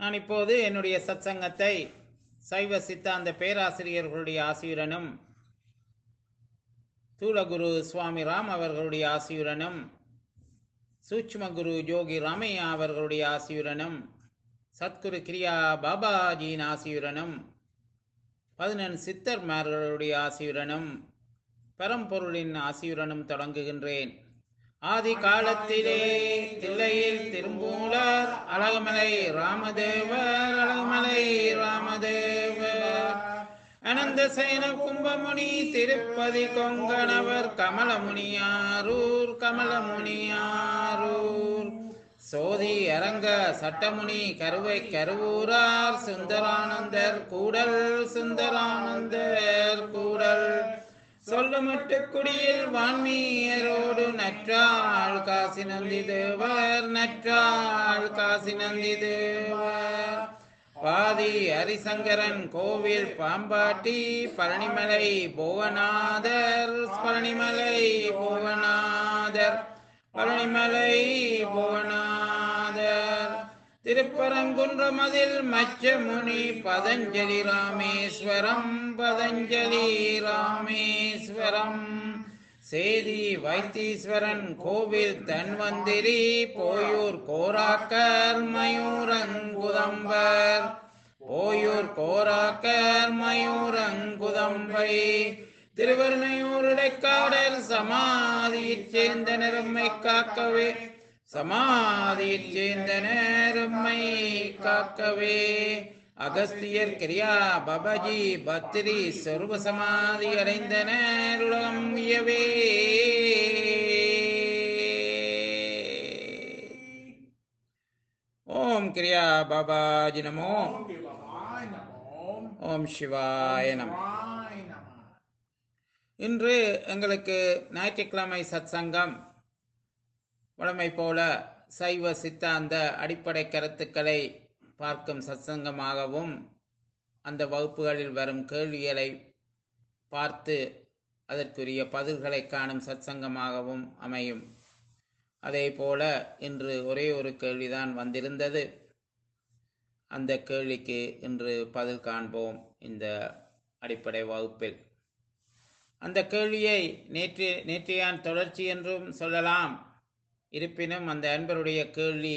நான் இப்போது என்னுடைய சத்சங்கத்தை சைவ சித்தாந்த பேராசிரியர்களுடைய ஆசியுடனும் தூலகுரு சுவாமி ராம் அவர்களுடைய ஆசியுடனும் சூட்சும குரு யோகி ராமையா அவர்களுடைய ஆசியுடனும் சத்குரு கிரியா பாபாஜியின் ஆசியுடனும் பதினெண் சித்தர்மார்களுடைய ஆசியுடனும் பரம்பொருளின் ஆசியுடனும் தொடங்குகின்றேன் ஆதி காலத்திலே தில்லையில் திரும்பூலர் அழகுமலை ராமதேவர் அழகுமலை ராமதேவர் அனந்த சேன கும்பமுனி திருப்பதி கொங்கணவர் கமலமுனியாரூர் கமலமுனியாரூர் சோதி அரங்க சட்டமுனி கருவை கருவூரார் சுந்தரானந்தர் கூடல் சுந்தரானந்தர் கூடல் சொல்லுமட்டு குடியில் வான்மீயரோடு நற்றாள் காசி நந்தி தேவர் நற்றாள் காசி நந்தி தேவர் பாதி ஹரிசங்கரன் கோவில் பாம்பாட்டி பழனிமலை புவனாதர் பழனிமலை புவனாதர் பழனிமலை புவனாதர் திருப்பரங்குன்றமதில் மச்சமுனி பதஞ்சலி ராமேஸ்வரம் பதஞ்சலி ராமேஸ்வரம் சேதி வைத்தீஸ்வரன் கோவில் தன்வந்திரி போயூர் கோராக்கர் மயூரங்குதம்பர் போயூர் கோராக்கர் மயூரங்குதம்பை திருவருணையூர் இடைக்காடல் சமாதியைச் சேர்ந்த நிறம்மை காக்கவே சமாதியைச் சேர்ந்த நேரம்மை காக்கவே அகஸ்தியர் கிரியா பபஜி பத்ரி சொருப சமாதி அடைந்தனர் உலகம் உயவே ஓம் கிரியா பாபாஜி நமோ ஓம் சிவாய நமோம் ஓம் சிவாய நம சிவாய நம இன்று எங்களுக்கு ஞாயிற்றுக்கிழமை சத்சங்கம் வழமை போல சைவ சித்தாந்த அடிப்படை கருத்துக்களை பார்க்கும் சத்சங்கமாகவும் அந்த வகுப்புகளில் வரும் கேள்விகளை பார்த்து அதற்குரிய பதில்களை காணும் சத்சங்கமாகவும் அமையும் அதே போல இன்று ஒரே ஒரு கேள்விதான் வந்திருந்தது அந்த கேள்விக்கு இன்று பதில் காண்போம் இந்த அடிப்படை வகுப்பில் அந்த கேள்வியை நேற்று நேற்றையான் தொடர்ச்சி என்றும் சொல்லலாம் இருப்பினும் அந்த அன்பருடைய கேள்வி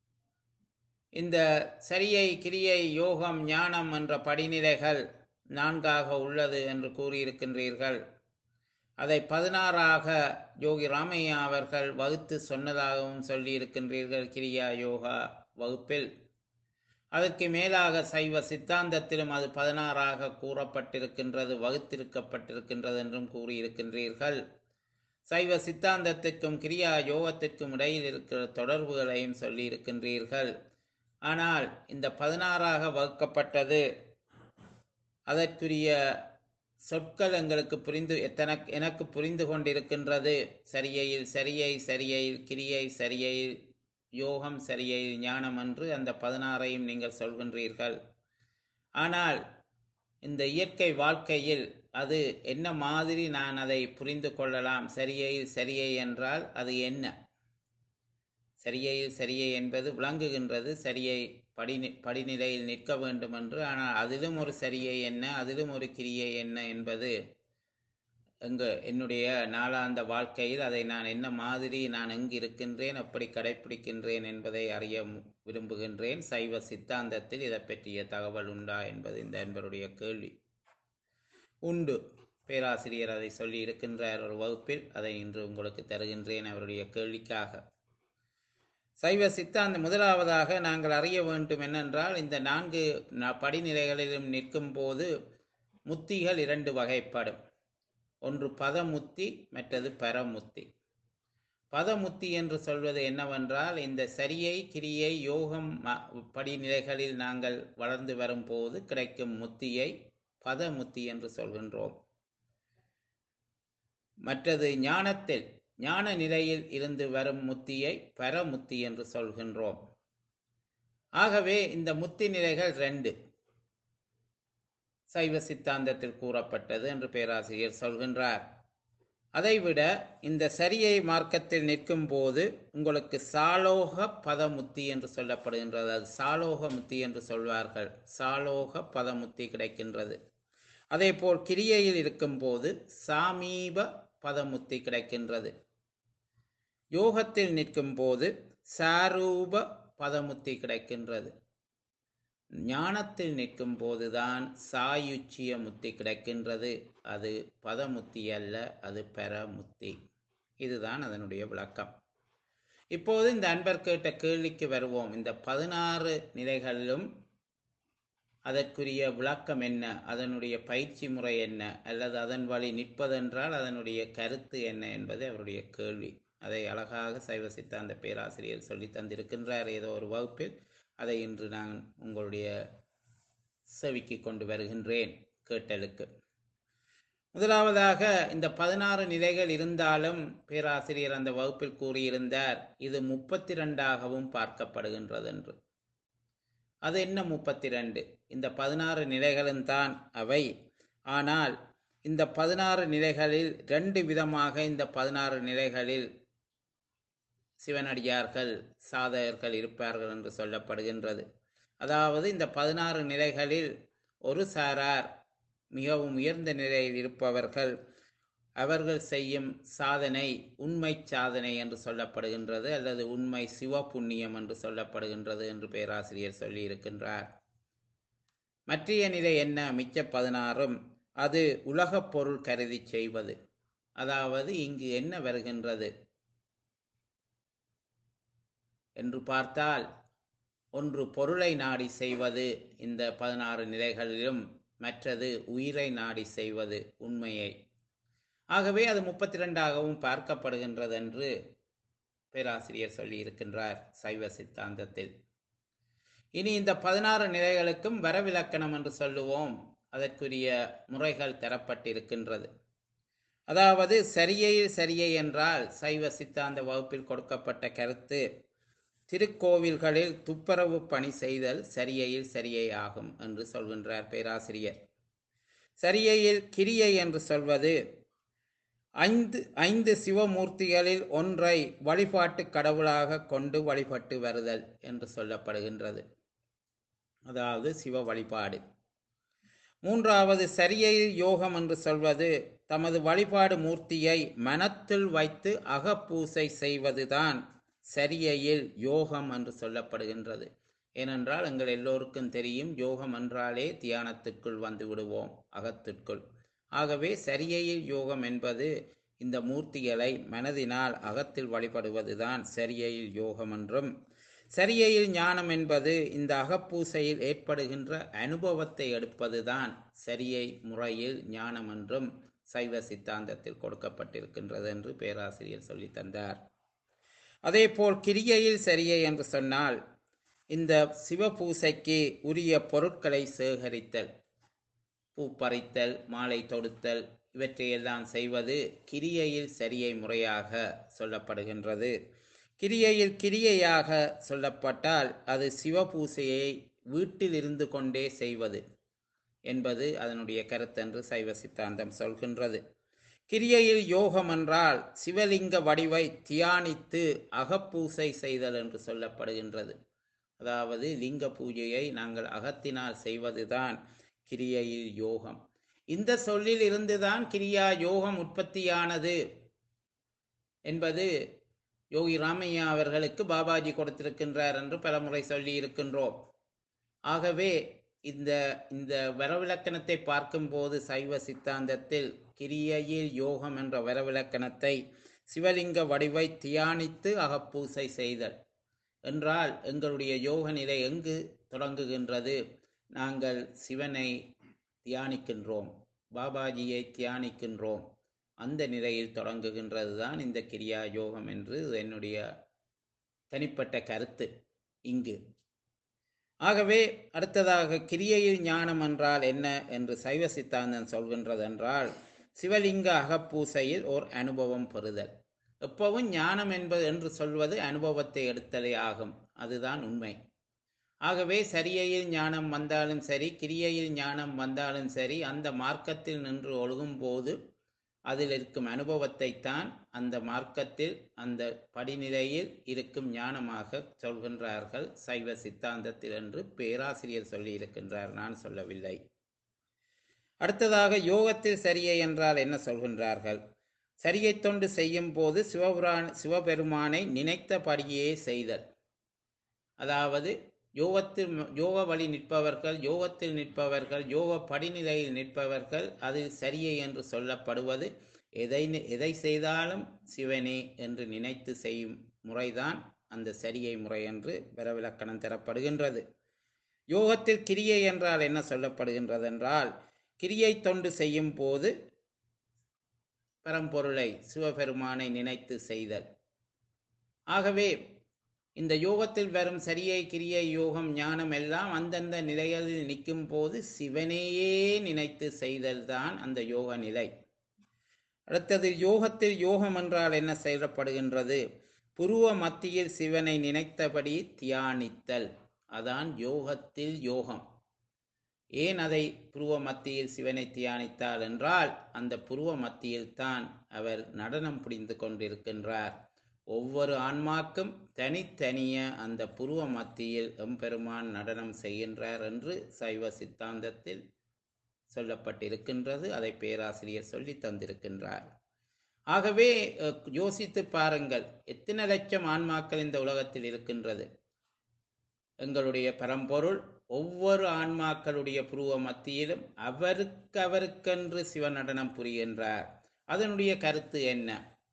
இந்த சரியை கிரியை யோகம் ஞானம் என்ற படிநிலைகள் நான்காக உள்ளது என்று கூறியிருக்கின்றீர்கள் அதை பதினாறாக யோகி ராமையா அவர்கள் வகுத்து சொன்னதாகவும் சொல்லியிருக்கின்றீர்கள் கிரியா யோகா வகுப்பில் அதற்கு மேலாக சைவ சித்தாந்தத்திலும் அது பதினாறாக கூறப்பட்டிருக்கின்றது வகுத்திருக்கப்பட்டிருக்கின்றது என்றும் கூறியிருக்கின்றீர்கள் சைவ சித்தாந்தத்திற்கும் கிரியா யோகத்திற்கும் இடையில் இருக்கிற தொடர்புகளையும் சொல்லியிருக்கின்றீர்கள் ஆனால் இந்த பதினாறாக வகுக்கப்பட்டது அதற்குரிய சொற்கள் எங்களுக்கு புரிந்து எத்தனை எனக்கு புரிந்து கொண்டிருக்கின்றது சரியையில் சரியை சரியையில் கிரியை சரியையில் யோகம் சரியையில் ஞானம் என்று அந்த பதினாறையும் நீங்கள் சொல்கின்றீர்கள் ஆனால் இந்த இயற்கை வாழ்க்கையில் அது என்ன மாதிரி நான் அதை புரிந்து கொள்ளலாம் சரியை சரியை என்றால் அது என்ன சரியில் சரியை என்பது விளங்குகின்றது சரியை படி படிநிலையில் நிற்க வேண்டும் என்று ஆனால் அதிலும் ஒரு சரியை என்ன அதிலும் ஒரு கிரியை என்ன என்பது எங்க என்னுடைய நாளாந்த வாழ்க்கையில் அதை நான் என்ன மாதிரி நான் எங்கு இருக்கின்றேன் எப்படி கடைபிடிக்கின்றேன் என்பதை அறிய விரும்புகின்றேன் சைவ சித்தாந்தத்தில் இதை பற்றிய தகவல் உண்டா என்பது இந்த அன்பருடைய கேள்வி உண்டு பேராசிரியர் அதை சொல்லி இருக்கின்றார் ஒரு வகுப்பில் அதை இன்று உங்களுக்கு தருகின்றேன் அவருடைய கேள்விக்காக சைவ சித்தாந்த முதலாவதாக நாங்கள் அறிய வேண்டும் என்னென்றால் இந்த நான்கு படிநிலைகளிலும் நிற்கும் போது முத்திகள் இரண்டு வகைப்படும் ஒன்று பதமுத்தி மற்றது பரமுத்தி பதமுத்தி என்று சொல்வது என்னவென்றால் இந்த சரியை கிரியை யோகம் படிநிலைகளில் நாங்கள் வளர்ந்து வரும்போது கிடைக்கும் முத்தியை பதமுத்தி என்று சொல்கின்றோம் மற்றது ஞானத்தில் ஞான நிலையில் இருந்து வரும் முத்தியை பரமுத்தி என்று சொல்கின்றோம் ஆகவே இந்த முத்தி நிலைகள் ரெண்டு சைவ சித்தாந்தத்தில் கூறப்பட்டது என்று பேராசிரியர் சொல்கின்றார் அதைவிட இந்த சரியை மார்க்கத்தில் நிற்கும் போது உங்களுக்கு சாலோக பதமுத்தி என்று சொல்லப்படுகின்றது அது சாலோக முத்தி என்று சொல்வார்கள் சாலோக பதமுத்தி கிடைக்கின்றது அதேபோல் கிரியையில் இருக்கும்போது சாமீப பதமுத்தி கிடைக்கின்றது யோகத்தில் நிற்கும் போது சாரூப பதமுத்தி கிடைக்கின்றது ஞானத்தில் நிற்கும் போதுதான் சாயுச்சிய முத்தி கிடைக்கின்றது அது பதமுத்தி அல்ல அது பெறமுத்தி இதுதான் அதனுடைய விளக்கம் இப்போது இந்த அன்பர் கேட்ட கேள்விக்கு வருவோம் இந்த பதினாறு நிலைகளிலும் அதற்குரிய விளக்கம் என்ன அதனுடைய பயிற்சி முறை என்ன அல்லது அதன் வழி நிற்பதென்றால் அதனுடைய கருத்து என்ன என்பது அவருடைய கேள்வி அதை அழகாக சைவ சித்தாந்த பேராசிரியர் சொல்லி தந்திருக்கின்றார் ஏதோ ஒரு வகுப்பில் அதை இன்று நான் உங்களுடைய செவிக்கு கொண்டு வருகின்றேன் கேட்டலுக்கு முதலாவதாக இந்த பதினாறு நிலைகள் இருந்தாலும் பேராசிரியர் அந்த வகுப்பில் கூறியிருந்தார் இது முப்பத்தி ரெண்டாகவும் பார்க்கப்படுகின்றது என்று அது என்ன முப்பத்தி ரெண்டு இந்த பதினாறு நிலைகளும் தான் அவை ஆனால் இந்த பதினாறு நிலைகளில் ரெண்டு விதமாக இந்த பதினாறு நிலைகளில் சிவனடியார்கள் சாதகர்கள் இருப்பார்கள் என்று சொல்லப்படுகின்றது அதாவது இந்த பதினாறு நிலைகளில் ஒரு சாரார் மிகவும் உயர்ந்த நிலையில் இருப்பவர்கள் அவர்கள் செய்யும் சாதனை உண்மை சாதனை என்று சொல்லப்படுகின்றது அல்லது உண்மை சிவ புண்ணியம் என்று சொல்லப்படுகின்றது என்று பேராசிரியர் சொல்லியிருக்கின்றார் மற்றைய நிலை என்ன மிச்ச பதினாறும் அது உலகப் பொருள் கருதி செய்வது அதாவது இங்கு என்ன வருகின்றது என்று பார்த்தால் ஒன்று பொருளை நாடி செய்வது இந்த பதினாறு நிலைகளிலும் மற்றது உயிரை நாடி செய்வது உண்மையை ஆகவே அது முப்பத்தி ரெண்டாகவும் பார்க்கப்படுகின்றது என்று பேராசிரியர் சொல்லியிருக்கின்றார் சைவ சித்தாந்தத்தில் இனி இந்த பதினாறு நிலைகளுக்கும் வரவிலக்கணம் என்று சொல்லுவோம் அதற்குரிய முறைகள் தரப்பட்டிருக்கின்றது அதாவது சரியை சரியை என்றால் சைவ சித்தாந்த வகுப்பில் கொடுக்கப்பட்ட கருத்து திருக்கோவில்களில் துப்புரவு பணி செய்தல் சரியையில் சரியை ஆகும் என்று சொல்கின்றார் பேராசிரியர் சரியையில் கிரியை என்று சொல்வது ஐந்து ஐந்து சிவமூர்த்திகளில் ஒன்றை வழிபாட்டு கடவுளாக கொண்டு வழிபட்டு வருதல் என்று சொல்லப்படுகின்றது அதாவது சிவ வழிபாடு மூன்றாவது சரியையில் யோகம் என்று சொல்வது தமது வழிபாடு மூர்த்தியை மனத்தில் வைத்து அகப்பூசை செய்வதுதான் சரியையில் யோகம் என்று சொல்லப்படுகின்றது ஏனென்றால் எங்கள் எல்லோருக்கும் தெரியும் யோகம் என்றாலே தியானத்துக்குள் வந்து விடுவோம் அகத்திற்குள் ஆகவே சரியையில் யோகம் என்பது இந்த மூர்த்திகளை மனதினால் அகத்தில் வழிபடுவதுதான் சரியையில் யோகம் என்றும் சரியையில் ஞானம் என்பது இந்த அகப்பூசையில் ஏற்படுகின்ற அனுபவத்தை எடுப்பதுதான் சரியை முறையில் ஞானம் என்றும் சைவ சித்தாந்தத்தில் கொடுக்கப்பட்டிருக்கின்றது என்று பேராசிரியர் சொல்லி தந்தார் அதேபோல் கிரியையில் சரியை என்று சொன்னால் இந்த சிவபூசைக்கு உரிய பொருட்களை சேகரித்தல் பூ பறித்தல் மாலை தொடுத்தல் இவற்றையெல்லாம் செய்வது கிரியையில் சரியை முறையாக சொல்லப்படுகின்றது கிரியையில் கிரியையாக சொல்லப்பட்டால் அது சிவபூசையை வீட்டில் இருந்து கொண்டே செய்வது என்பது அதனுடைய கருத்தென்று சைவ சித்தாந்தம் சொல்கின்றது கிரியையில் யோகம் என்றால் சிவலிங்க வடிவை தியானித்து அகப்பூசை செய்தல் என்று சொல்லப்படுகின்றது அதாவது லிங்க பூஜையை நாங்கள் அகத்தினால் செய்வதுதான் கிரியையில் யோகம் இந்த சொல்லில் இருந்துதான் கிரியா யோகம் உற்பத்தியானது என்பது யோகி ராமையா அவர்களுக்கு பாபாஜி கொடுத்திருக்கின்றார் என்று பலமுறை சொல்லி இருக்கின்றோம் ஆகவே இந்த இந்த வரவிலக்கணத்தை பார்க்கும்போது சைவ சித்தாந்தத்தில் கிரியையில் யோகம் என்ற வரவிலக்கணத்தை சிவலிங்க வடிவை தியானித்து அகப்பூசை செய்தல் என்றால் எங்களுடைய யோக நிலை எங்கு தொடங்குகின்றது நாங்கள் சிவனை தியானிக்கின்றோம் பாபாஜியை தியானிக்கின்றோம் அந்த நிலையில் தொடங்குகின்றது தான் இந்த கிரியா யோகம் என்று என்னுடைய தனிப்பட்ட கருத்து இங்கு ஆகவே அடுத்ததாக கிரியையில் ஞானம் என்றால் என்ன என்று சைவ சித்தாந்தம் சொல்கின்றதென்றால் சிவலிங்க அகப்பூசையில் ஓர் அனுபவம் பெறுதல் எப்பவும் ஞானம் என்பது என்று சொல்வது அனுபவத்தை எடுத்தலே ஆகும் அதுதான் உண்மை ஆகவே சரியையில் ஞானம் வந்தாலும் சரி கிரியையில் ஞானம் வந்தாலும் சரி அந்த மார்க்கத்தில் நின்று ஒழுகும் போது அதில் இருக்கும் அனுபவத்தை தான் அந்த மார்க்கத்தில் அந்த படிநிலையில் இருக்கும் ஞானமாக சொல்கின்றார்கள் சைவ சித்தாந்தத்தில் என்று பேராசிரியர் சொல்லி இருக்கின்றார் நான் சொல்லவில்லை அடுத்ததாக யோகத்தில் சரியை என்றால் என்ன சொல்கின்றார்கள் சரியை தொண்டு செய்யும் போது சிவபுராண சிவபெருமானை நினைத்தபடியே செய்தல் அதாவது யோகத்தில் யோக வழி நிற்பவர்கள் யோகத்தில் நிற்பவர்கள் யோக படிநிலையில் நிற்பவர்கள் அது சரியை என்று சொல்லப்படுவது எதை எதை செய்தாலும் சிவனே என்று நினைத்து செய்யும் முறைதான் அந்த சரியை முறை என்று வரவிலக்கணம் தரப்படுகின்றது யோகத்தில் கிரியை என்றால் என்ன சொல்லப்படுகின்றது என்றால் கிரியை தொண்டு செய்யும் போது பரம்பொருளை சிவபெருமானை நினைத்து செய்தல் ஆகவே இந்த யோகத்தில் வரும் சரியை கிரியை யோகம் ஞானம் எல்லாம் அந்தந்த நிலைகளில் நிற்கும் போது சிவனையே நினைத்து செய்தல் தான் அந்த யோக நிலை அடுத்தது யோகத்தில் யோகம் என்றால் என்ன செயல்படுகின்றது புருவ மத்தியில் சிவனை நினைத்தபடி தியானித்தல் அதான் யோகத்தில் யோகம் ஏன் அதை புருவ மத்தியில் சிவனை தியானித்தால் என்றால் அந்த புருவ மத்தியில் தான் அவர் நடனம் புரிந்து கொண்டிருக்கின்றார் ஒவ்வொரு ஆன்மாக்கும் தனித்தனிய அந்த புருவ மத்தியில் எம்பெருமான் நடனம் செய்கின்றார் என்று சைவ சித்தாந்தத்தில் சொல்லப்பட்டிருக்கின்றது அதை பேராசிரியர் சொல்லி தந்திருக்கின்றார் ஆகவே யோசித்து பாருங்கள் எத்தனை லட்சம் ஆன்மாக்கள் இந்த உலகத்தில் இருக்கின்றது எங்களுடைய பரம்பொருள் ஒவ்வொரு ஆன்மாக்களுடைய புருவ மத்தியிலும் அவருக்கு அவருக்கென்று சிவநடனம் புரிகின்றார் அதனுடைய கருத்து என்ன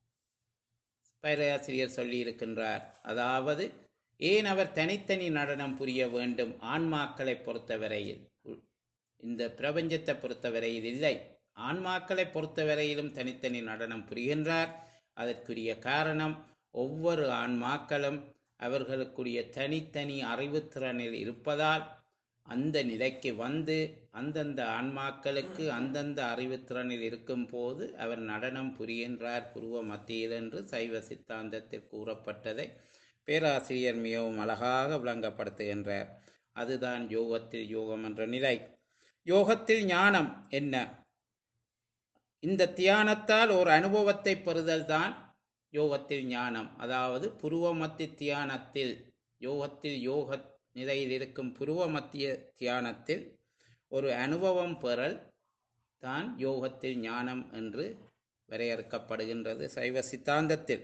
பேராசிரியர் சொல்லி இருக்கின்றார் அதாவது ஏன் அவர் தனித்தனி நடனம் புரிய வேண்டும் ஆன்மாக்களை பொறுத்தவரையில் இந்த பிரபஞ்சத்தை பொறுத்தவரையில் இல்லை ஆன்மாக்களை பொறுத்தவரையிலும் தனித்தனி நடனம் புரிகின்றார் அதற்குரிய காரணம் ஒவ்வொரு ஆன்மாக்களும் அவர்களுக்குரிய தனித்தனி அறிவுத்திறனில் இருப்பதால் அந்த நிலைக்கு வந்து அந்தந்த ஆன்மாக்களுக்கு அந்தந்த அறிவுத்திறனில் இருக்கும் போது அவர் நடனம் புரிகின்றார் புருவ மத்தியில் என்று சைவ சித்தாந்தத்தில் கூறப்பட்டதை பேராசிரியர் மிகவும் அழகாக விளங்கப்படுத்துகின்றார் அதுதான் யோகத்தில் யோகம் என்ற நிலை யோகத்தில் ஞானம் என்ன இந்த தியானத்தால் ஒரு அனுபவத்தை பெறுதல் தான் யோகத்தில் ஞானம் அதாவது புருவ மத்திய தியானத்தில் யோகத்தில் யோக நிலையில் இருக்கும் புருவ மத்திய தியானத்தில் ஒரு அனுபவம் பெறல் தான் யோகத்தில் ஞானம் என்று வரையறுக்கப்படுகின்றது சைவ சித்தாந்தத்தில்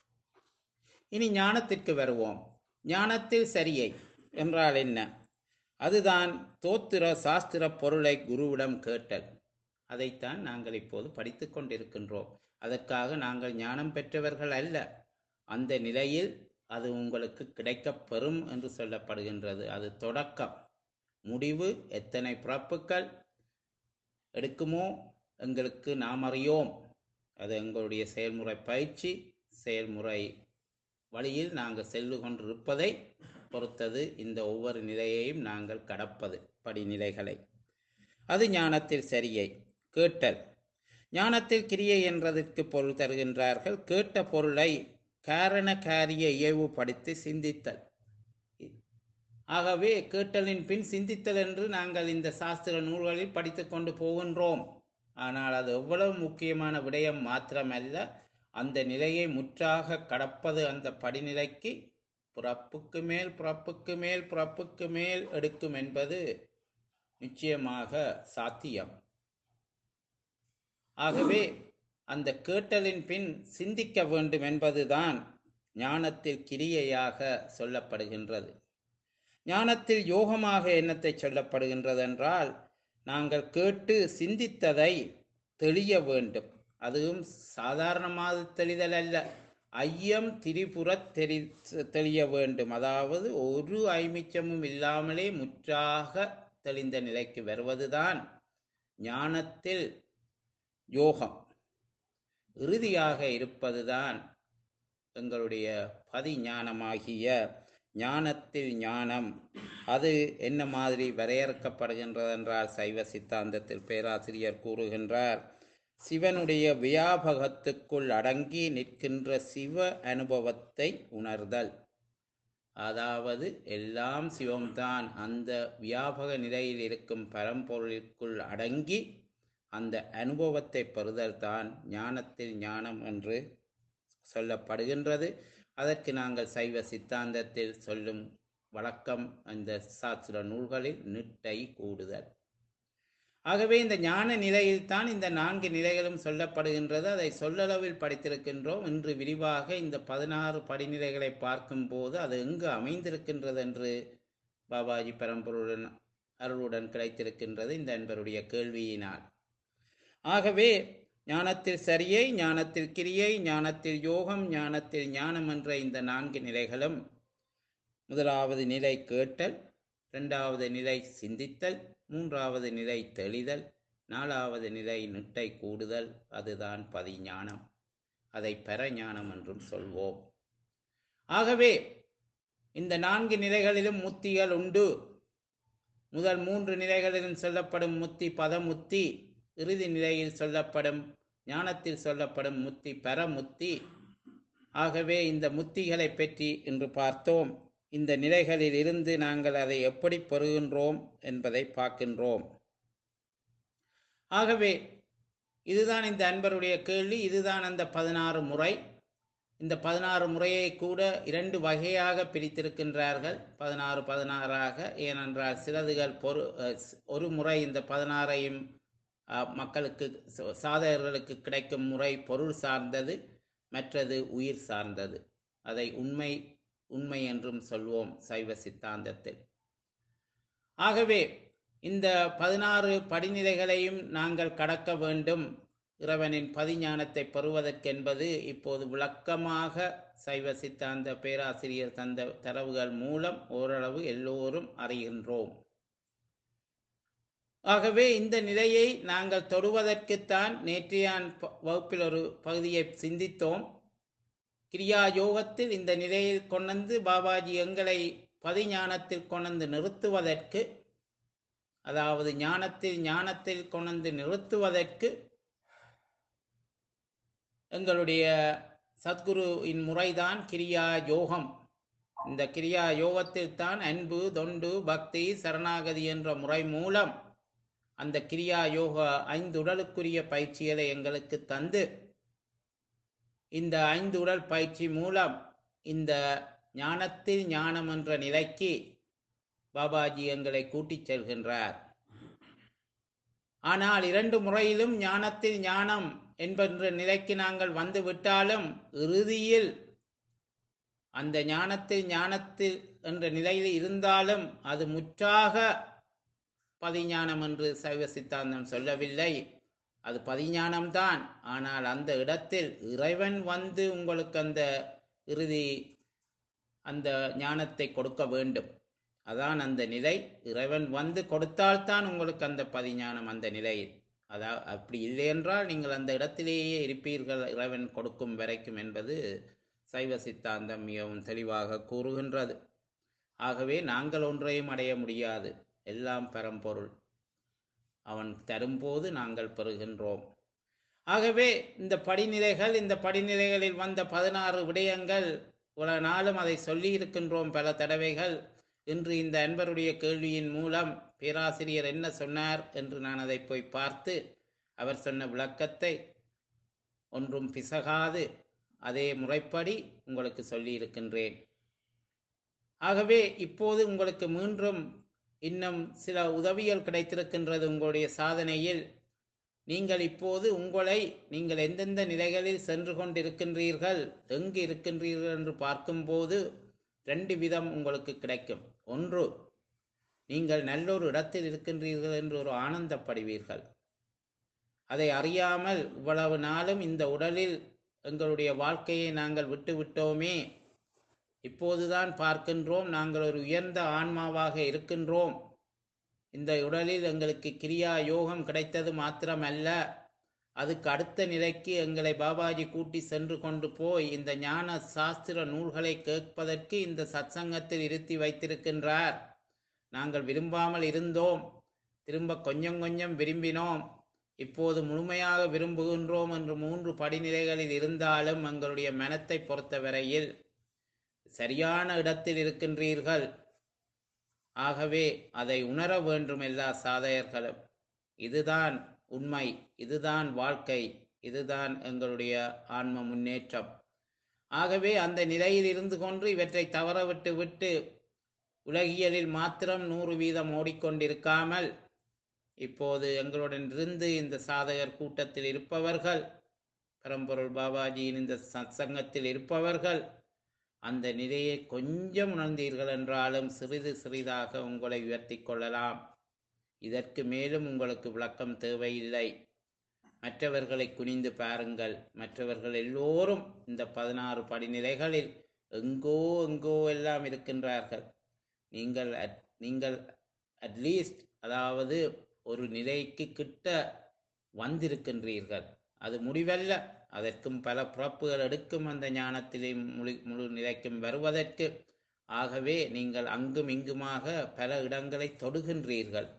இனி ஞானத்திற்கு வருவோம் ஞானத்தில் சரியை என்றால் என்ன அதுதான் தோத்திர சாஸ்திர பொருளை குருவிடம் கேட்டல் அதைத்தான் நாங்கள் இப்போது படித்து கொண்டிருக்கின்றோம் அதற்காக நாங்கள் ஞானம் பெற்றவர்கள் அல்ல அந்த நிலையில் அது உங்களுக்கு கிடைக்கப் பெறும் என்று சொல்லப்படுகின்றது அது தொடக்கம் முடிவு எத்தனை பிறப்புகள் எடுக்குமோ எங்களுக்கு நாம் அறியோம் அது எங்களுடைய செயல்முறை பயிற்சி செயல்முறை வழியில் நாங்கள் செல்லு கொண்டிருப்பதை பொறுத்தது இந்த ஒவ்வொரு நிலையையும் நாங்கள் கடப்பது படிநிலைகளை அது ஞானத்தில் சரியை கேட்டல் ஞானத்தில் கிரியை என்றதற்கு பொருள் தருகின்றார்கள் கேட்ட பொருளை காரண காரிய இயல்புபடுத்தி சிந்தித்தல் ஆகவே கேட்டலின் பின் சிந்தித்தல் என்று நாங்கள் இந்த சாஸ்திர நூல்களில் படித்து கொண்டு போகின்றோம் ஆனால் அது எவ்வளவு முக்கியமான விடயம் மாத்திரமல்ல அந்த நிலையை முற்றாக கடப்பது அந்த படிநிலைக்கு புறப்புக்கு மேல் புறப்புக்கு மேல் புறப்புக்கு மேல் எடுக்கும் என்பது நிச்சயமாக சாத்தியம் ஆகவே அந்த கேட்டலின் பின் சிந்திக்க வேண்டும் என்பதுதான் ஞானத்தில் கிரியையாக சொல்லப்படுகின்றது ஞானத்தில் யோகமாக என்னத்தை சொல்லப்படுகின்றது என்றால் நாங்கள் கேட்டு சிந்தித்ததை தெளிய வேண்டும் அதுவும் சாதாரணமாக தெளிதல் அல்ல ஐயம் திரிபுற தெரி தெளிய வேண்டும் அதாவது ஒரு ஐமிச்சமும் இல்லாமலே முற்றாக தெளிந்த நிலைக்கு வருவதுதான் ஞானத்தில் யோகம் இறுதியாக இருப்பதுதான் எங்களுடைய பதி ஞானமாகிய ஞானத்தில் ஞானம் அது என்ன மாதிரி வரையறுக்கப்படுகின்றது என்றால் சைவ சித்தாந்தத்தில் பேராசிரியர் கூறுகின்றார் சிவனுடைய வியாபகத்துக்குள் அடங்கி நிற்கின்ற சிவ அனுபவத்தை உணர்தல் அதாவது எல்லாம் சிவம்தான் அந்த வியாபக நிலையில் இருக்கும் பரம்பொருளுக்குள் அடங்கி அந்த அனுபவத்தை பெறுதல் தான் ஞானத்தில் ஞானம் என்று சொல்லப்படுகின்றது அதற்கு நாங்கள் சைவ சித்தாந்தத்தில் சொல்லும் வழக்கம் அந்த சாஸ்திர நூல்களில் நிட்டை கூடுதல் ஆகவே இந்த ஞான நிலையில்தான் இந்த நான்கு நிலைகளும் சொல்லப்படுகின்றது அதை சொல்லளவில் படித்திருக்கின்றோம் இன்று விரிவாக இந்த பதினாறு படிநிலைகளை பார்க்கும்போது அது எங்கு அமைந்திருக்கின்றது என்று பாபாஜி பரம்பொருடன் அருளுடன் கிடைத்திருக்கின்றது இந்த அன்பருடைய கேள்வியினால் ஆகவே ஞானத்தில் சரியை ஞானத்தில் கிரியை ஞானத்தில் யோகம் ஞானத்தில் ஞானம் என்ற இந்த நான்கு நிலைகளும் முதலாவது நிலை கேட்டல் இரண்டாவது நிலை சிந்தித்தல் மூன்றாவது நிலை தெளிதல் நாலாவது நிலை நிட்டை கூடுதல் அதுதான் பதிஞானம் அதை பெறஞானம் என்றும் சொல்வோம் ஆகவே இந்த நான்கு நிலைகளிலும் முத்திகள் உண்டு முதல் மூன்று நிலைகளிலும் சொல்லப்படும் முத்தி பதமுத்தி இறுதி நிலையில் சொல்லப்படும் ஞானத்தில் சொல்லப்படும் முத்தி பரமுத்தி ஆகவே இந்த முத்திகளை பற்றி இன்று பார்த்தோம் இந்த நிலைகளில் இருந்து நாங்கள் அதை எப்படி பெறுகின்றோம் என்பதை பார்க்கின்றோம் ஆகவே இதுதான் இந்த அன்பருடைய கேள்வி இதுதான் அந்த பதினாறு முறை இந்த பதினாறு முறையை கூட இரண்டு வகையாக பிரித்திருக்கின்றார்கள் பதினாறு பதினாறாக ஏனென்றால் சிலதுகள் பொரு ஒரு முறை இந்த பதினாறையும் மக்களுக்கு சாதகர்களுக்கு கிடைக்கும் முறை பொருள் சார்ந்தது மற்றது உயிர் சார்ந்தது அதை உண்மை உண்மை என்றும் சொல்வோம் சைவ சித்தாந்தத்தில் ஆகவே இந்த பதினாறு படிநிலைகளையும் நாங்கள் கடக்க வேண்டும் இறைவனின் பதிஞானத்தை பெறுவதற்கென்பது இப்போது விளக்கமாக சைவ சித்தாந்த பேராசிரியர் தந்த தரவுகள் மூலம் ஓரளவு எல்லோரும் அறிகின்றோம் ஆகவே இந்த நிலையை நாங்கள் தொடுவதற்குத்தான் நேற்றையான் வகுப்பில் ஒரு பகுதியை சிந்தித்தோம் கிரியா யோகத்தில் இந்த நிலையில் கொண்டு பாபாஜி எங்களை பதிஞானத்தில் கொண்டு நிறுத்துவதற்கு அதாவது ஞானத்தில் ஞானத்தில் கொண்டு நிறுத்துவதற்கு எங்களுடைய சத்குருவின் முறைதான் கிரியா யோகம் இந்த கிரியா யோகத்தில் தான் அன்பு தொண்டு பக்தி சரணாகதி என்ற முறை மூலம் அந்த கிரியா யோக ஐந்து உடலுக்குரிய பயிற்சிகளை எங்களுக்கு தந்து இந்த ஐந்து உடல் பயிற்சி மூலம் இந்த ஞானத்தில் ஞானம் என்ற நிலைக்கு பாபாஜி எங்களை கூட்டிச் செல்கின்றார் ஆனால் இரண்டு முறையிலும் ஞானத்தில் ஞானம் என்பன்ற நிலைக்கு நாங்கள் வந்து விட்டாலும் இறுதியில் அந்த ஞானத்தில் ஞானத்தில் என்ற நிலையில் இருந்தாலும் அது முற்றாக பதிஞானம் என்று சைவ சித்தாந்தம் சொல்லவில்லை அது பதிஞானம்தான் ஆனால் அந்த இடத்தில் இறைவன் வந்து உங்களுக்கு அந்த இறுதி அந்த ஞானத்தை கொடுக்க வேண்டும் அதான் அந்த நிலை இறைவன் வந்து கொடுத்தால்தான் உங்களுக்கு அந்த பதிஞானம் அந்த நிலையில் அதா அப்படி இல்லை என்றால் நீங்கள் அந்த இடத்திலேயே இருப்பீர்கள் இறைவன் கொடுக்கும் வரைக்கும் என்பது சைவ சித்தாந்தம் மிகவும் தெளிவாக கூறுகின்றது ஆகவே நாங்கள் ஒன்றையும் அடைய முடியாது எல்லாம் பெறம்பொருள் அவன் தரும்போது நாங்கள் பெறுகின்றோம் ஆகவே இந்த படிநிலைகள் இந்த படிநிலைகளில் வந்த பதினாறு விடயங்கள் உல நாளும் அதை சொல்லி இருக்கின்றோம் பல தடவைகள் இன்று இந்த அன்பருடைய கேள்வியின் மூலம் பேராசிரியர் என்ன சொன்னார் என்று நான் அதை போய் பார்த்து அவர் சொன்ன விளக்கத்தை ஒன்றும் பிசகாது அதே முறைப்படி உங்களுக்கு சொல்லி இருக்கின்றேன் ஆகவே இப்போது உங்களுக்கு மீண்டும் இன்னும் சில உதவிகள் கிடைத்திருக்கின்றது உங்களுடைய சாதனையில் நீங்கள் இப்போது உங்களை நீங்கள் எந்தெந்த நிலைகளில் சென்று கொண்டிருக்கின்றீர்கள் எங்கு இருக்கின்றீர்கள் என்று பார்க்கும்போது ரெண்டு விதம் உங்களுக்கு கிடைக்கும் ஒன்று நீங்கள் நல்லொரு இடத்தில் இருக்கின்றீர்கள் என்று ஒரு ஆனந்தப்படுவீர்கள் அதை அறியாமல் இவ்வளவு நாளும் இந்த உடலில் எங்களுடைய வாழ்க்கையை நாங்கள் விட்டு விட்டோமே இப்போதுதான் பார்க்கின்றோம் நாங்கள் ஒரு உயர்ந்த ஆன்மாவாக இருக்கின்றோம் இந்த உடலில் எங்களுக்கு கிரியா யோகம் கிடைத்தது மாத்திரமல்ல அதுக்கு அடுத்த நிலைக்கு எங்களை பாபாஜி கூட்டி சென்று கொண்டு போய் இந்த ஞான சாஸ்திர நூல்களை கேட்பதற்கு இந்த சத்சங்கத்தில் இருத்தி வைத்திருக்கின்றார் நாங்கள் விரும்பாமல் இருந்தோம் திரும்ப கொஞ்சம் கொஞ்சம் விரும்பினோம் இப்போது முழுமையாக விரும்புகின்றோம் என்று மூன்று படிநிலைகளில் இருந்தாலும் எங்களுடைய மனத்தை பொறுத்தவரையில் சரியான இடத்தில் இருக்கின்றீர்கள் ஆகவே அதை உணர வேண்டும் எல்லா சாதகர்களும் இதுதான் உண்மை இதுதான் வாழ்க்கை இதுதான் எங்களுடைய ஆன்ம முன்னேற்றம் ஆகவே அந்த நிலையில் இருந்து கொண்டு இவற்றை தவற விட்டு விட்டு உலகியலில் மாத்திரம் நூறு வீதம் ஓடிக்கொண்டிருக்காமல் இப்போது எங்களுடன் இருந்து இந்த சாதகர் கூட்டத்தில் இருப்பவர்கள் பரம்பொருள் பாபாஜியின் இந்த சத்சங்கத்தில் இருப்பவர்கள் அந்த நிலையை கொஞ்சம் உணர்ந்தீர்கள் என்றாலும் சிறிது சிறிதாக உங்களை உயர்த்தி கொள்ளலாம் இதற்கு மேலும் உங்களுக்கு விளக்கம் தேவையில்லை மற்றவர்களை குனிந்து பாருங்கள் மற்றவர்கள் எல்லோரும் இந்த பதினாறு படிநிலைகளில் எங்கோ எங்கோ எல்லாம் இருக்கின்றார்கள் நீங்கள் at- நீங்கள் அட்லீஸ்ட் அதாவது ஒரு நிலைக்கு கிட்ட வந்திருக்கின்றீர்கள் அது முடிவல்ல அதற்கும் பல பிறப்புகள் எடுக்கும் அந்த ஞானத்திலே முழு முழு நிலைக்கும் வருவதற்கு ஆகவே நீங்கள் அங்கும் இங்குமாக பல இடங்களை தொடுகின்றீர்கள்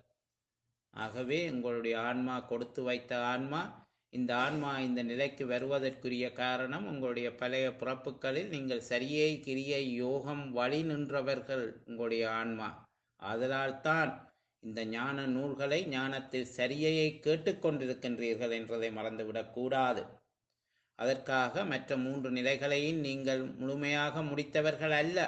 ஆகவே உங்களுடைய ஆன்மா கொடுத்து வைத்த ஆன்மா இந்த ஆன்மா இந்த நிலைக்கு வருவதற்குரிய காரணம் உங்களுடைய பழைய பிறப்புகளில் நீங்கள் சரியை கிரியை யோகம் வழி நின்றவர்கள் உங்களுடைய ஆன்மா அதனால் தான் இந்த ஞான நூல்களை ஞானத்தில் சரியையை கேட்டுக்கொண்டிருக்கின்றீர்கள் என்றதை மறந்துவிடக் கூடாது அதற்காக மற்ற மூன்று நிலைகளையும் நீங்கள் முழுமையாக முடித்தவர்கள் அல்ல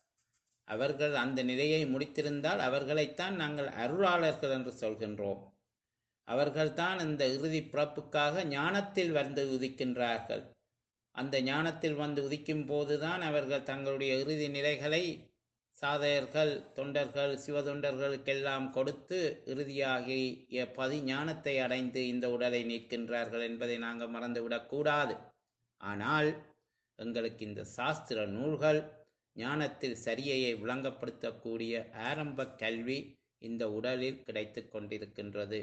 அவர்கள் அந்த நிலையை முடித்திருந்தால் அவர்களைத்தான் நாங்கள் அருளாளர்கள் என்று சொல்கின்றோம் அவர்கள்தான் இந்த இறுதி பிறப்புக்காக ஞானத்தில் வந்து உதிக்கின்றார்கள் அந்த ஞானத்தில் வந்து உதிக்கும் போதுதான் அவர்கள் தங்களுடைய இறுதி நிலைகளை சாதகர்கள் தொண்டர்கள் சிவதொண்டர்களுக்கெல்லாம் கொடுத்து இறுதியாகிய பதி ஞானத்தை அடைந்து இந்த உடலை நீக்கின்றார்கள் என்பதை நாங்கள் மறந்துவிடக் கூடாது ஆனால் எங்களுக்கு இந்த சாஸ்திர நூல்கள் ஞானத்தில் சரியையை விளங்கப்படுத்தக்கூடிய ஆரம்ப கல்வி இந்த உடலில் கிடைத்து கொண்டிருக்கின்றது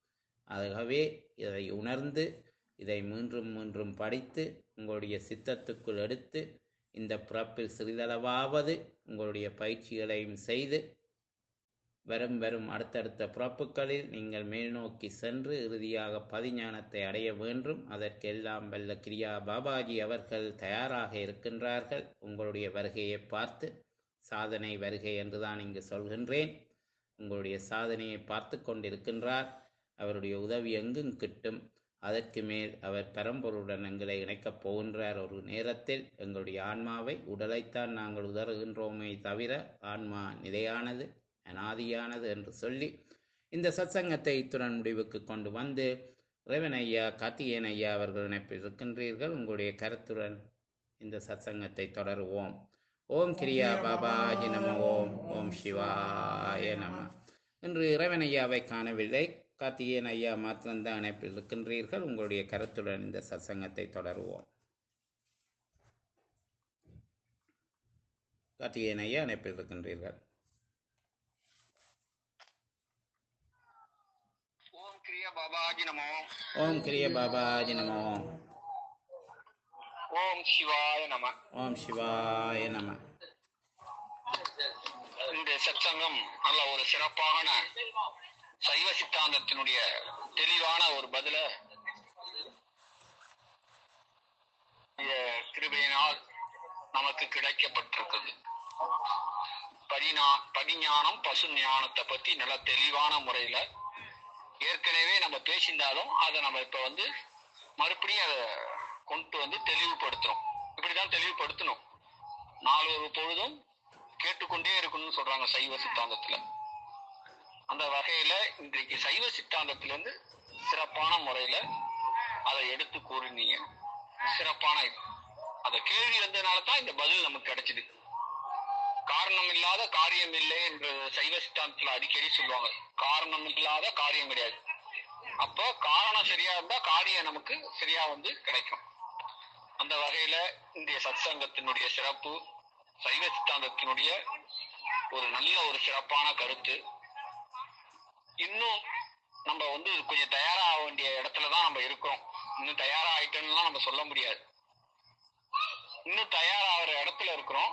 ஆகவே இதை உணர்ந்து இதை மீண்டும் மீண்டும் படித்து உங்களுடைய சித்தத்துக்குள் எடுத்து இந்த பிறப்பில் சிறிதளவாவது உங்களுடைய பயிற்சிகளையும் செய்து வரும் வரும் அடுத்தடுத்த பிறப்புகளில் நீங்கள் மேல்நோக்கி சென்று இறுதியாக பதிஞானத்தை அடைய வேண்டும் அதற்கெல்லாம் வல்ல கிரியா பாபாஜி அவர்கள் தயாராக இருக்கின்றார்கள் உங்களுடைய வருகையை பார்த்து சாதனை வருகை என்றுதான் இங்கு சொல்கின்றேன் உங்களுடைய சாதனையை பார்த்து கொண்டிருக்கின்றார் அவருடைய உதவி எங்கும் கிட்டும் அதற்கு மேல் அவர் பரம்பொருளுடன் எங்களை இணைக்கப் போகின்றார் ஒரு நேரத்தில் எங்களுடைய ஆன்மாவை உடலைத்தான் நாங்கள் உதறுகின்றோமே தவிர ஆன்மா நிலையானது அனாதியானது என்று சொல்லி இந்த சத்சங்கத்தை இத்துடன் முடிவுக்கு கொண்டு வந்து ரேவன் ஐயா கார்த்திகேயன் ஐயா அவர்கள் இணைப்பில் இருக்கின்றீர்கள் உங்களுடைய கருத்துடன் இந்த சத்சங்கத்தை தொடருவோம் ஓம் கிரியா பாபாஜி நம ஓம் ஓம் சிவாய நம இன்று இறைவன் ஐயாவை காணவில்லை கார்த்திகேயன் ஐயா மாத்திரம்தான் இணைப்பில் இருக்கின்றீர்கள் உங்களுடைய கருத்துடன் இந்த சத்சங்கத்தை தொடருவோம் கார்த்திகேயன் ஐயா இணைப்பில் இருக்கின்றீர்கள் ஓம் கிரியா பாபாஜி நமோ ஓம் கிரிய பாபாஜி நமோ ஓம் சிவாய நம ஓம் சிவாய நம இந்த சத்சங்கம் நல்ல ஒரு சிறப்பான சைவ சித்தாந்தத்தினுடைய தெளிவான ஒரு பதில இந்த கிருபையினால் நமக்கு கிடைக்கப்பட்டிருக்குது படிஞா படிஞானம் பசு ஞானத்தை பத்தி நல்ல தெளிவான முறையில ஏற்கனவே நம்ம பேசியிருந்தாலும் அதை நம்ம இப்ப வந்து மறுபடியும் அதை கொண்டு வந்து தெளிவுபடுத்துறோம் இப்படிதான் தெளிவுபடுத்தணும் நாலு ஒரு பொழுதும் கேட்டுக்கொண்டே இருக்கணும்னு சொல்றாங்க சைவ சித்தாந்தத்துல அந்த வகையில இன்றைக்கு சைவ சித்தாந்தத்துல இருந்து சிறப்பான முறையில அதை எடுத்து கூறினீங்க சிறப்பான இது. அந்த கேள்வி வந்ததுனால தான் இந்த பதில் நமக்கு கிடைச்சது காரணம் இல்லாத காரியம் இல்லை என்று சைவ சித்தாந்தத்துல அடிக்கடி சொல்லுவாங்க காரணம் இல்லாத காரியம் கிடையாது அப்போ காரணம் சரியா இருந்தா காரியம் நமக்கு சரியா வந்து கிடைக்கும் அந்த வகையில இந்திய சத்சங்கத்தினுடைய சிறப்பு சைவ சித்தாந்தத்தினுடைய ஒரு நல்ல ஒரு சிறப்பான கருத்து இன்னும் நம்ம வந்து கொஞ்சம் தயாராக வேண்டிய இடத்துல தான் நம்ம இருக்கிறோம் இன்னும் தயாராகிட்டோம்லாம் நம்ம சொல்ல முடியாது இன்னும் தயாராகிற இடத்துல இருக்கிறோம்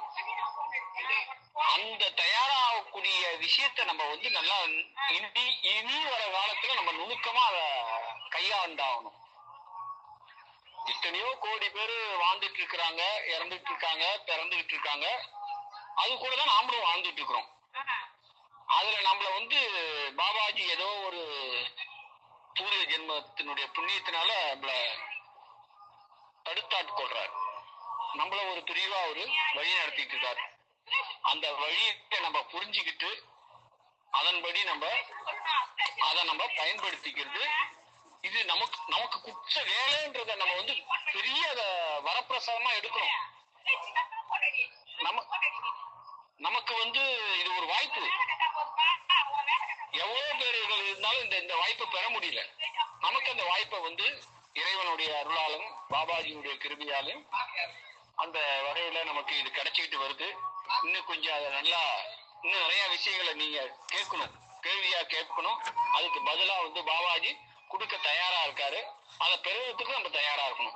அந்த தயாராகக்கூடிய விஷயத்த நம்ம வந்து நல்லா இனி இனி வர காலத்துல நம்ம நுணுக்கமா அதை கையாண்டாகணும் எத்தனையோ கோடி பேர் வாழ்ந்துட்டு இருக்கிறாங்க இறந்துட்டு இருக்காங்க பிறந்துகிட்டு இருக்காங்க அது கூட தான் நாமளும் வாழ்ந்துட்டு இருக்கிறோம் அதுல நம்மள வந்து பாபாஜி ஏதோ ஒரு பூர்வ ஜென்மத்தினுடைய புண்ணியத்தினால நம்மள தடுத்தாட்கொள்றார் நம்மள ஒரு பிரிவா ஒரு வழி நடத்திட்டு இருக்காரு அந்த வழியை நம்ம புரிஞ்சுக்கிட்டு அதன்படி நம்ம அதை நம்ம பயன்படுத்திக்கிறது இது நமக்கு நமக்கு குற்ற வேலைன்றத நம்ம வந்து பெரிய அத வரப்பிரசாதமா எடுக்கணும் நம்ம நமக்கு வந்து இது ஒரு வாய்ப்பு எவ்வளவு பேர்கள் இருந்தாலும் இந்த இந்த வாய்ப்பை பெற முடியல நமக்கு அந்த வாய்ப்பை வந்து இறைவனுடைய அருளாலும் பாபாஜியுடைய கிருபியாலும் அந்த வகையில நமக்கு இது கிடைச்சிக்கிட்டு வருது இன்னும் கொஞ்சம் அதை நல்லா இன்னும் நிறைய விஷயங்களை நீங்க கேட்கணும் கேள்வியா கேட்கணும் அதுக்கு பதிலா வந்து பாபாஜி கொடுக்க தயாரா இருக்காரு அதை பெறுவதற்கு நம்ம தயாரா இருக்கணும்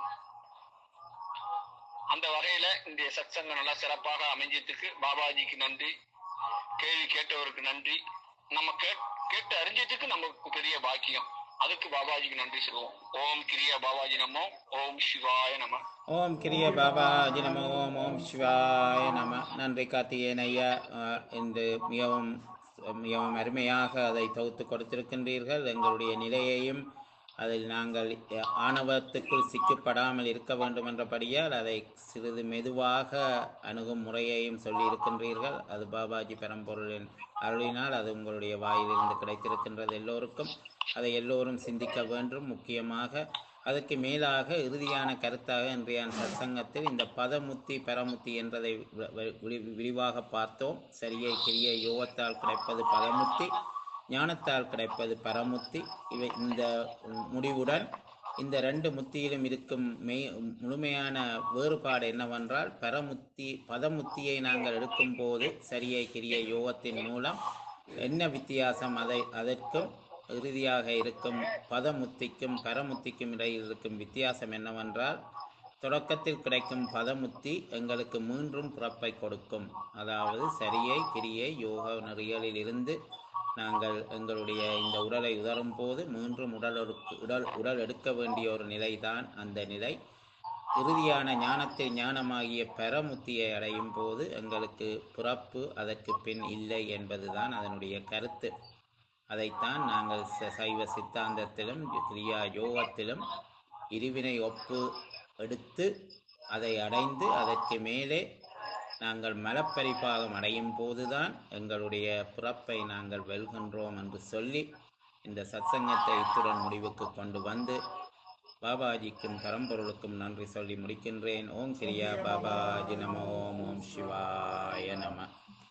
அந்த வகையில இந்த சத்சங்கம் நல்லா சிறப்பாக அமைஞ்சதுக்கு பாபாஜிக்கு நன்றி கேள்வி கேட்டவருக்கு நன்றி நம்ம கேட் கேட்டு அறிஞ்சதுக்கு நமக்கு பெரிய பாக்கியம் அதுக்கு பாபாஜிக்கு நன்றி சொல்லுவோம் ஓம் கிரியா பாபாஜி நமோ ஓம் சிவாய நம ஓம் கிரிய பாபாஜி நம ஓம் ஓம் சிவாய நம நன்றி கார்த்திகேயன் ஐயா அஹ், இன்று மிகவும் மிகவும் அருமையாக அதை தொகுத்து கொடுத்திருக்கின்றீர்கள் எங்களுடைய நிலையையும் அதில் நாங்கள் அஹ், ஆணவத்துக்குள் சிக்கப்படாமல் இருக்க வேண்டும் என்றபடியால் அதை சிறிது மெதுவாக அணுகும் முறையையும் சொல்லியிருக்கின்றீர்கள் அது பாபாஜி பரம்பொருளின் அருளினால் அது உங்களுடைய வாயிலிருந்து கிடைத்திருக்கின்றது எல்லோருக்கும் அதை எல்லோரும் சிந்திக்க வேண்டும் முக்கியமாக அதற்கு மேலாக இறுதியான கருத்தாக இன்றைய சத்சங்கத்தில் இந்த பதமுத்தி பரமுத்தி என்றதை வி- வி- வி- விரிவாக பார்த்தோம் சரியை கிரிய யோகத்தால் கிடைப்பது பதமுத்தி ஞானத்தால் கிடைப்பது பரமுத்தி இவை இந்த முடிவுடன் இந்த ரெண்டு முத்தியிலும் இருக்கும் மெய் முழுமையான வேறுபாடு என்னவென்றால் பரமுத்தி பதமுத்தியை நாங்கள் எடுக்கும் போது சரியை கிரிய யோகத்தின் மூலம் என்ன வித்தியாசம் அதை அதற்கும் இறுதியாக இருக்கும் பதமுத்திக்கும் பரமுத்திக்கும் இடையில் இருக்கும் வித்தியாசம் என்னவென்றால் தொடக்கத்தில் கிடைக்கும் பதமுத்தி எங்களுக்கு மீண்டும் பிறப்பை கொடுக்கும் அதாவது சரியை கிரியை யோக நெறிகளில் இருந்து நாங்கள் எங்களுடைய இந்த உடலை உதரும் போது மீண்டும் உடல் ஒடுக்கு- உடல் உடல் எடுக்க வேண்டிய ஒரு நிலைதான் அந்த நிலை இறுதியான ஞானத்தை ஞானமாகிய பரமுத்தியை அடையும் போது எங்களுக்கு பிறப்பு அதற்கு பின் இல்லை என்பதுதான் அதனுடைய கருத்து அதைத்தான் நாங்கள் ச- சைவ சித்தாந்தத்திலும் கிரியா யோகத்திலும் இருவினை ஒப்பு எடுத்து அதை அடைந்து அதற்கு மேலே நாங்கள் மலப்பரிபாகம் அடையும் போதுதான் எங்களுடைய பிறப்பை நாங்கள் வெல்கின்றோம் என்று சொல்லி இந்த சத்சங்கத்தை இத்துடன் முடிவுக்கு கொண்டு வந்து பாபாஜிக்கும் பரம்பொருளுக்கும் நன்றி சொல்லி முடிக்கின்றேன் ஓம் கிரியா பாபாஜி நமோ ஓம் ஓம் சிவாய நம